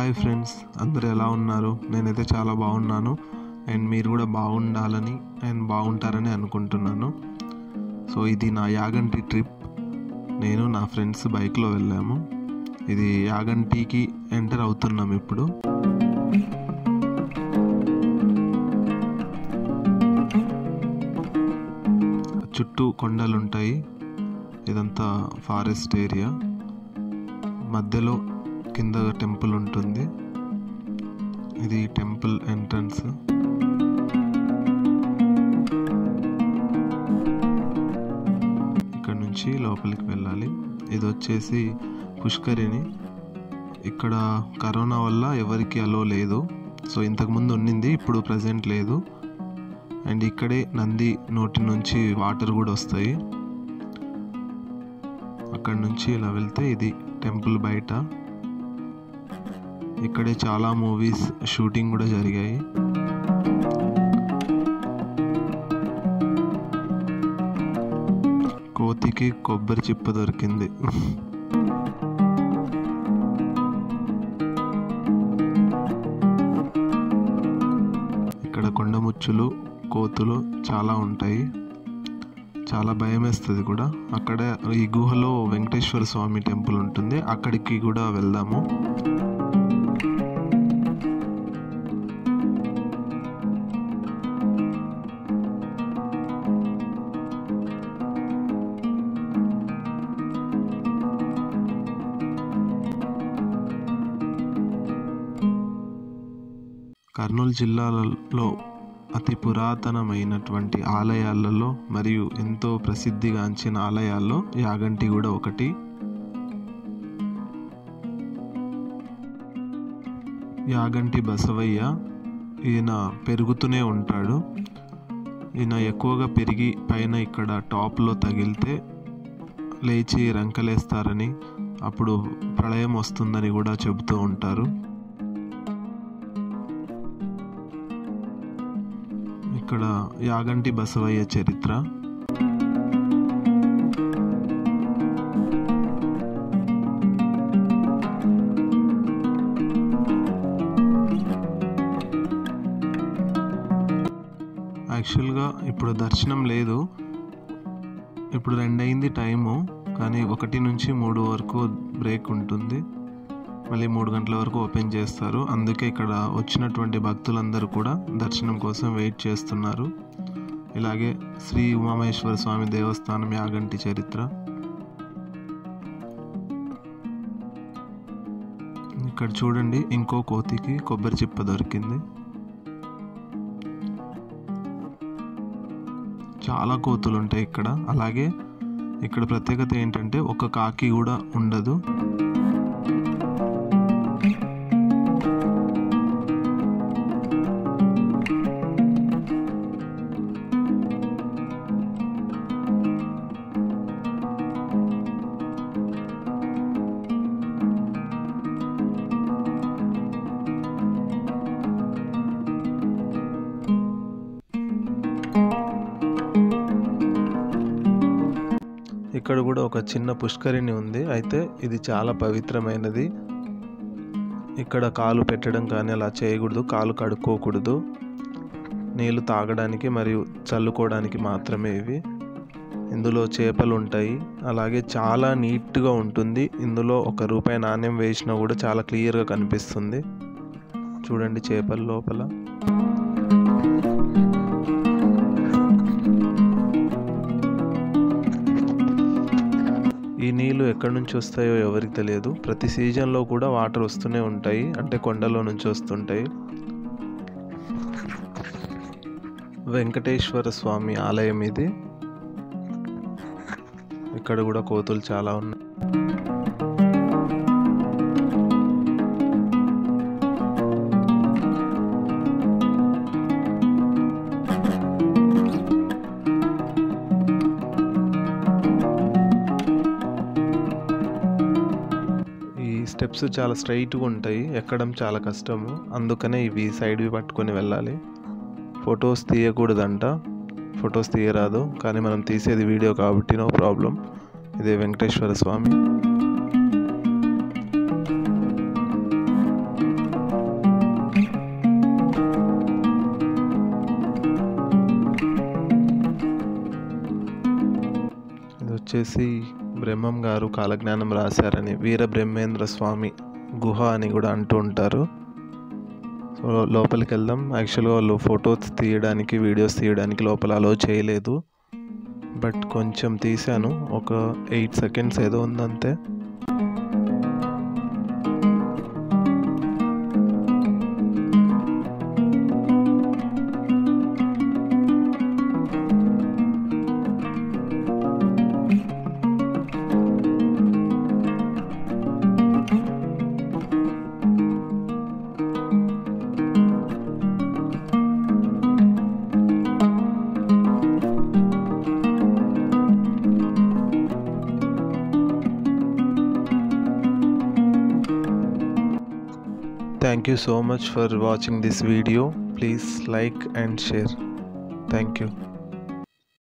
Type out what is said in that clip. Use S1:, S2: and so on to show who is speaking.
S1: Hi friends అందరూ ఎలా ఉన్నారు నేనైతే చాలా బాగున్నాను అండ్ మీరు కూడా బాగుండాలని అండ్ బాగుంటారని అనుకుంటున్నాను సో ఇది నా యాగంటి ట్రిప్ నేను నా ఫ్రెండ్స్ బైక్లో వెళ్ళాము ఇది యాగంటికి ఎంటర్ అవుతున్నాం ఇప్పుడు చుట్టూ కొండలు ఉంటాయి ఇదంతా ఫారెస్ట్ ఏరియా మధ్యలో కింద టెంపుల్ ఉంటుంది ఇది టెంపుల్ ఎంట్రన్స్ ఇక్కడ నుంచి లోపలికి వెళ్ళాలి ఇది వచ్చేసి పుష్కరిణి ఇక్కడ కరోనా వల్ల ఎవరికి అలో లేదు సో ఇంతకుముందు ఉండింది ఇప్పుడు ప్రజెంట్ లేదు అండ్ ఇక్కడే నంది నోటి నుంచి వాటర్ కూడా వస్తాయి అక్కడ నుంచి ఇలా వెళ్తే ఇది టెంపుల్ బయట ఇక్కడే చాలా మూవీస్ షూటింగ్ కూడా జరిగాయి కోతికి కొబ్బరి చిప్ప దొరికింది ఇక్కడ కొండముచ్చులు కోతులు చాలా ఉంటాయి చాలా భయం వేస్తుంది కూడా అక్కడ ఈ గుహలో వెంకటేశ్వర స్వామి టెంపుల్ ఉంటుంది అక్కడికి కూడా వెళ్దాము కర్నూలు జిల్లాలో అతి పురాతనమైనటువంటి ఆలయాలలో మరియు ఎంతో ప్రసిద్ధిగాంచిన ఆలయాల్లో యాగంటి కూడా ఒకటి యాగంటి బసవయ్య ఈయన పెరుగుతూనే ఉంటాడు ఈయన ఎక్కువగా పెరిగి పైన ఇక్కడ టాప్లో తగిలితే లేచి రంకలేస్తారని అప్పుడు ప్రళయం వస్తుందని కూడా చెబుతూ ఉంటారు ఇక్కడ యాగంటి బసవయ్య చరిత్ర యాక్చువల్గా ఇప్పుడు దర్శనం లేదు ఇప్పుడు రెండయింది టైము కానీ ఒకటి నుంచి మూడు వరకు బ్రేక్ ఉంటుంది మళ్ళీ మూడు గంటల వరకు ఓపెన్ చేస్తారు అందుకే ఇక్కడ వచ్చినటువంటి భక్తులందరూ కూడా దర్శనం కోసం వెయిట్ చేస్తున్నారు ఇలాగే శ్రీ ఉమామహేశ్వర స్వామి దేవస్థానం యాగంటి చరిత్ర ఇక్కడ చూడండి ఇంకో కోతికి కొబ్బరి చిప్ప దొరికింది చాలా కోతులు ఉంటాయి ఇక్కడ అలాగే ఇక్కడ ప్రత్యేకత ఏంటంటే ఒక కాకి కూడా ఉండదు ఇక్కడ కూడా ఒక చిన్న పుష్కరిణి ఉంది అయితే ఇది చాలా పవిత్రమైనది ఇక్కడ కాలు పెట్టడం కానీ అలా చేయకూడదు కాలు కడుక్కోకూడదు నీళ్ళు తాగడానికి మరియు చల్లుకోవడానికి మాత్రమే ఇవి ఇందులో చేపలు ఉంటాయి అలాగే చాలా నీట్గా ఉంటుంది ఇందులో ఒక రూపాయి నాణ్యం వేసినా కూడా చాలా క్లియర్గా కనిపిస్తుంది చూడండి చేపల లోపల ఈ నీళ్ళు ఎక్కడి నుంచి వస్తాయో ఎవరికి తెలియదు ప్రతి సీజన్లో కూడా వాటర్ వస్తూనే ఉంటాయి అంటే కొండలో నుంచి వస్తుంటాయి వెంకటేశ్వర స్వామి ఆలయం ఇది ఇక్కడ కూడా కోతులు చాలా ఉన్నాయి ఈ స్టెప్స్ చాలా స్ట్రైట్గా ఉంటాయి ఎక్కడం చాలా కష్టము అందుకనే ఇవి సైడ్వి పట్టుకొని వెళ్ళాలి ఫొటోస్ తీయకూడదంట ఫొటోస్ తీయరాదు కానీ మనం తీసేది వీడియో కాబట్టి నో ప్రాబ్లం ఇదే వెంకటేశ్వర స్వామి వచ్చేసి బ్రహ్మం గారు కాలజ్ఞానం రాశారని వీర బ్రహ్మేంద్ర స్వామి గుహ అని కూడా అంటూ ఉంటారు సో లోపలికి వెళ్దాం యాక్చువల్గా వాళ్ళు ఫొటోస్ తీయడానికి వీడియోస్ తీయడానికి లోపల అలో చేయలేదు బట్ కొంచెం తీశాను ఒక ఎయిట్ సెకండ్స్ ఏదో ఉందంతే Thank you so much for watching this video. Please like and share. Thank you.